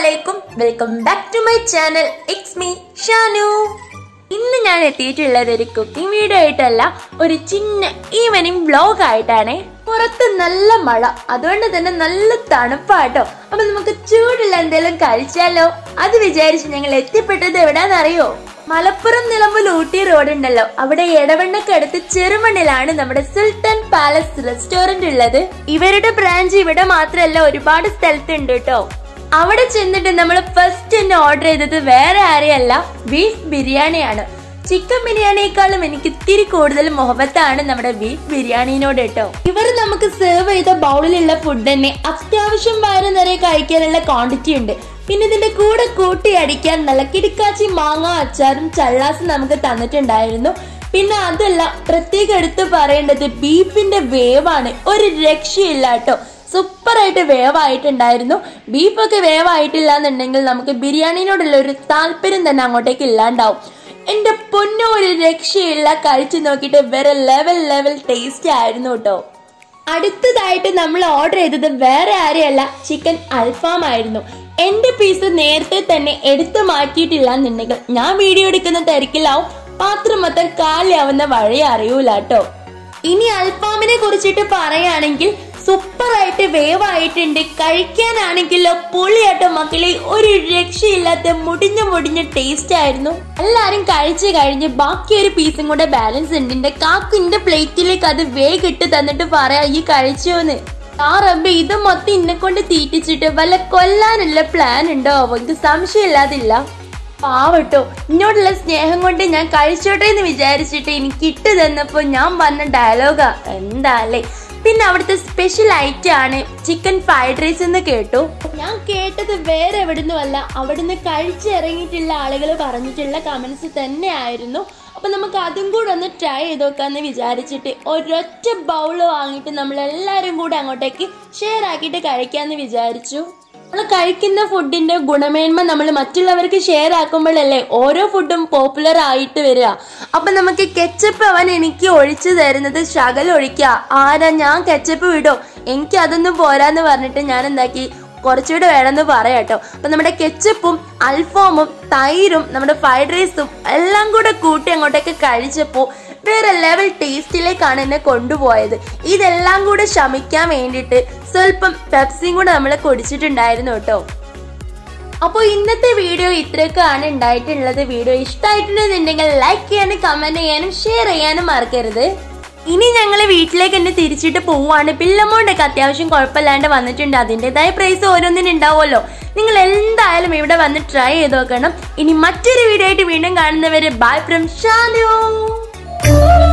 അലൈക്കും welcome back to my channel it's me Shanu ഇന്ന് ഞാൻ എത്തിയിട്ടുള്ളത് ഒരു കുക്കിംഗ് വീഡിയോ ആയിട്ടല്ല ഒരു ചിന്ന ഈവനിങ് വ്ലോഗ് ആയിട്ടാണ് പുറത്ത് നല്ല മഴ അതുകൊണ്ട് തന്നെ നല്ല തണുപ്പാട്ടോ അപ്പൊ നമുക്ക് ചൂടുള്ള എന്തെങ്കിലും കഴിച്ചാലോ അത് വിചാരിച്ച് ഞങ്ങൾ എത്തിപ്പെട്ടത് എവിടാന്നറിയോ മലപ്പുറം നിലമ്പൂർ ഊട്ടി റോഡ് ഉണ്ടല്ലോ അവിടെ എടവണ്ണക്കടുത്ത് ചെറുമണ്ണിലാണ് നമ്മുടെ സുൽത്താൻ പാലസ് റെസ്റ്റോറന്റ് ഉള്ളത് ഇവരുടെ ബ്രാഞ്ച് ഇവിടെ മാത്രമല്ല ഒരുപാട് സ്ഥലത്തുണ്ട് കേട്ടോ അവിടെ ചെന്നിട്ട് നമ്മൾ ഫസ്റ്റ് തന്നെ ഓർഡർ ചെയ്തത് വേറെ ആരെയല്ല ബീഫ് ബിരിയാണിയാണ് ചിക്കൻ ബിരിയാണിയേക്കാളും എനിക്ക് ഇത്തിരി കൂടുതൽ മുഹബത്താണ് നമ്മുടെ ബീഫ് ബിരിയാണിനോട് കേട്ടോ ഇവർ നമുക്ക് സെർവ് ചെയ്ത ബൗളിലുള്ള ഫുഡ് തന്നെ അത്യാവശ്യം വയറ് നിറയെ കഴിക്കാനുള്ള ക്വാണ്ടിറ്റി ഉണ്ട് പിന്നെ ഇതിന്റെ കൂടെ കൂട്ടി അടിക്കാൻ നല്ല കിടക്കാച്ചി മാങ്ങ അച്ചാറും ചള്ളാസും നമുക്ക് തന്നിട്ടുണ്ടായിരുന്നു പിന്നെ അതല്ല പ്രത്യേകം എടുത്തു പറയേണ്ടത് ബീഫിന്റെ വേവാണ് ഒരു രക്ഷയില്ല കേട്ടോ സൂപ്പർ ആയിട്ട് വേവായിട്ടുണ്ടായിരുന്നു ബീഫൊക്കെ വേവായിട്ടില്ല എന്നുണ്ടെങ്കിൽ നമുക്ക് ബിരിയാണിനോടുള്ള ഒരു താല്പര്യം തന്നെ അങ്ങോട്ടേക്ക് ഇല്ലാണ്ടാവും എന്റെ പൊന്നോ ഒരു രക്ഷയില്ല കഴിച്ചു നോക്കിയിട്ട് വേറെ ലെവൽ ലെവൽ ടേസ്റ്റ് ആയിരുന്നു കേട്ടോ അടുത്തതായിട്ട് നമ്മൾ ഓർഡർ ചെയ്തത് വേറെ ആരെയല്ല ചിക്കൻ അൽഫാം ആയിരുന്നു എന്റെ പീസ് നേരത്തെ തന്നെ എടുത്തു മാറ്റിയിട്ടില്ല എന്നുണ്ടെങ്കിൽ ഞാൻ വീഡിയോ എടുക്കുന്ന തിരക്കിലാവും പാത്രം മൊത്തം കാലിയാവുന്ന വഴി അറിയൂല കേട്ടോ ഇനി അൽഫാമിനെ കുറിച്ചിട്ട് പറയുകയാണെങ്കിൽ സൂപ്പർ ആയിട്ട് വേവായിട്ടുണ്ട് കഴിക്കാനാണെങ്കിലോ പൊളിയാട്ടോ മക്കളെ ഒരു രക്ഷയില്ലാത്ത മുടിഞ്ഞ മുടിഞ്ഞ ടേസ്റ്റ് ആയിരുന്നു എല്ലാരും കഴിച്ചു കഴിഞ്ഞ് ബാക്കി ഒരു പീസും കൂടെ ബാലൻസ് ഉണ്ട് എന്റെ കാക്കിന്റെ പ്ലേറ്റിലേക്ക് അത് വേഗം ഇട്ട് തന്നിട്ട് പറയാ ഈ കഴിച്ചോന്ന് ആ റബ്ബ് ഇത് മൊത്തം ഇന്നെ കൊണ്ട് തീറ്റിച്ചിട്ട് വല്ല കൊല്ലാനുള്ള പ്ലാൻ ഉണ്ടോ എനിക്ക് സംശയമില്ലാതില്ല പാവട്ടോ ഇന്നോടുള്ള സ്നേഹം കൊണ്ട് ഞാൻ കഴിച്ചോട്ടെ എന്ന് വിചാരിച്ചിട്ട് എനിക്ക് ഇട്ട് തന്നപ്പോ ഞാൻ പറഞ്ഞ ഡയലോഗാ എന്താ അല്ലേ പിന്നെ അവിടുത്തെ സ്പെഷ്യൽ ഐറ്റം ആണ് ചിക്കൻ ഫ്രൈഡ് റൈസ് എന്ന് കേട്ടു ഞാൻ കേട്ടത് വേറെ എവിടുന്നും അല്ല അവിടുന്ന് കഴിച്ചിറങ്ങിയിട്ടുള്ള ആളുകൾ പറഞ്ഞിട്ടുള്ള കമന്റ്സ് തന്നെ ആയിരുന്നു അപ്പൊ നമുക്ക് അതും കൂടെ ഒന്ന് ട്രൈ ചെയ്ത് നോക്കാന്ന് വിചാരിച്ചിട്ട് ഒരൊറ്റ ബൗള് വാങ്ങിയിട്ട് നമ്മൾ എല്ലാരും കൂടെ അങ്ങോട്ടേക്ക് ഷെയർ ആക്കിയിട്ട് കഴിക്കാന്ന് വിചാരിച്ചു നമ്മൾ കഴിക്കുന്ന ഫുഡിന്റെ ഗുണമേന്മ നമ്മൾ മറ്റുള്ളവർക്ക് ഷെയർ ആക്കുമ്പോഴല്ലേ ഓരോ ഫുഡും പോപ്പുലർ ആയിട്ട് വരിക അപ്പൊ നമുക്ക് കെച്ചപ്പ് അവൻ എനിക്ക് ഒഴിച്ചു തരുന്നത് ശകലം ഒഴിക്കുക ആരാ ഞാൻ കെച്ചപ്പ് വിടോ എനിക്ക് അതൊന്നും പോരാന്ന് പറഞ്ഞിട്ട് ഞാൻ എന്താക്കി കുറച്ചുകൂടെ വേണമെന്ന് പറയാം കേട്ടോ അപ്പൊ നമ്മുടെ കെച്ചപ്പും അൽഫാമും തൈരും നമ്മുടെ ഫ്രൈഡ് റൈസും എല്ലാം കൂടെ കൂട്ടി അങ്ങോട്ടേക്ക് കഴിച്ചപ്പോൾ വേറെ ലെവൽ ടേസ്റ്റിലേക്കാണ് എന്നെ കൊണ്ടുപോയത് ഇതെല്ലാം കൂടെ ശമിക്കാൻ വേണ്ടിയിട്ട് സ്വല്പം പെപ്സിയും കൂടെ നമ്മൾ കുടിച്ചിട്ടുണ്ടായിരുന്നു കേട്ടോ അപ്പോൾ ഇന്നത്തെ വീഡിയോ ഇത്രയൊക്കെയാണ് ഉണ്ടായിട്ടുള്ളത് വീഡിയോ ഇഷ്ടമായിട്ടുണ്ടെന്നുണ്ടെങ്കിൽ ലൈക്ക് ചെയ്യാനും കമന്റ് ചെയ്യാനും ഷെയർ ചെയ്യാനും മറക്കരുത് ഇനി ഞങ്ങൾ വീട്ടിലേക്ക് തന്നെ തിരിച്ചിട്ട് പോവാണ് ബിൽ എമൗണ്ട് ഒക്കെ അത്യാവശ്യം കുഴപ്പമില്ലാണ്ട് വന്നിട്ടുണ്ട് അതിൻ്റെതായ പ്രൈസ് ഓരോന്നിനും ഉണ്ടാവുമല്ലോ നിങ്ങൾ എന്തായാലും ഇവിടെ വന്ന് ട്രൈ ചെയ്ത് നോക്കണം ഇനി മറ്റൊരു വീഡിയോ ആയിട്ട് വീണ്ടും കാണുന്നവരെ ബൈ ഫ്രം ഷാനു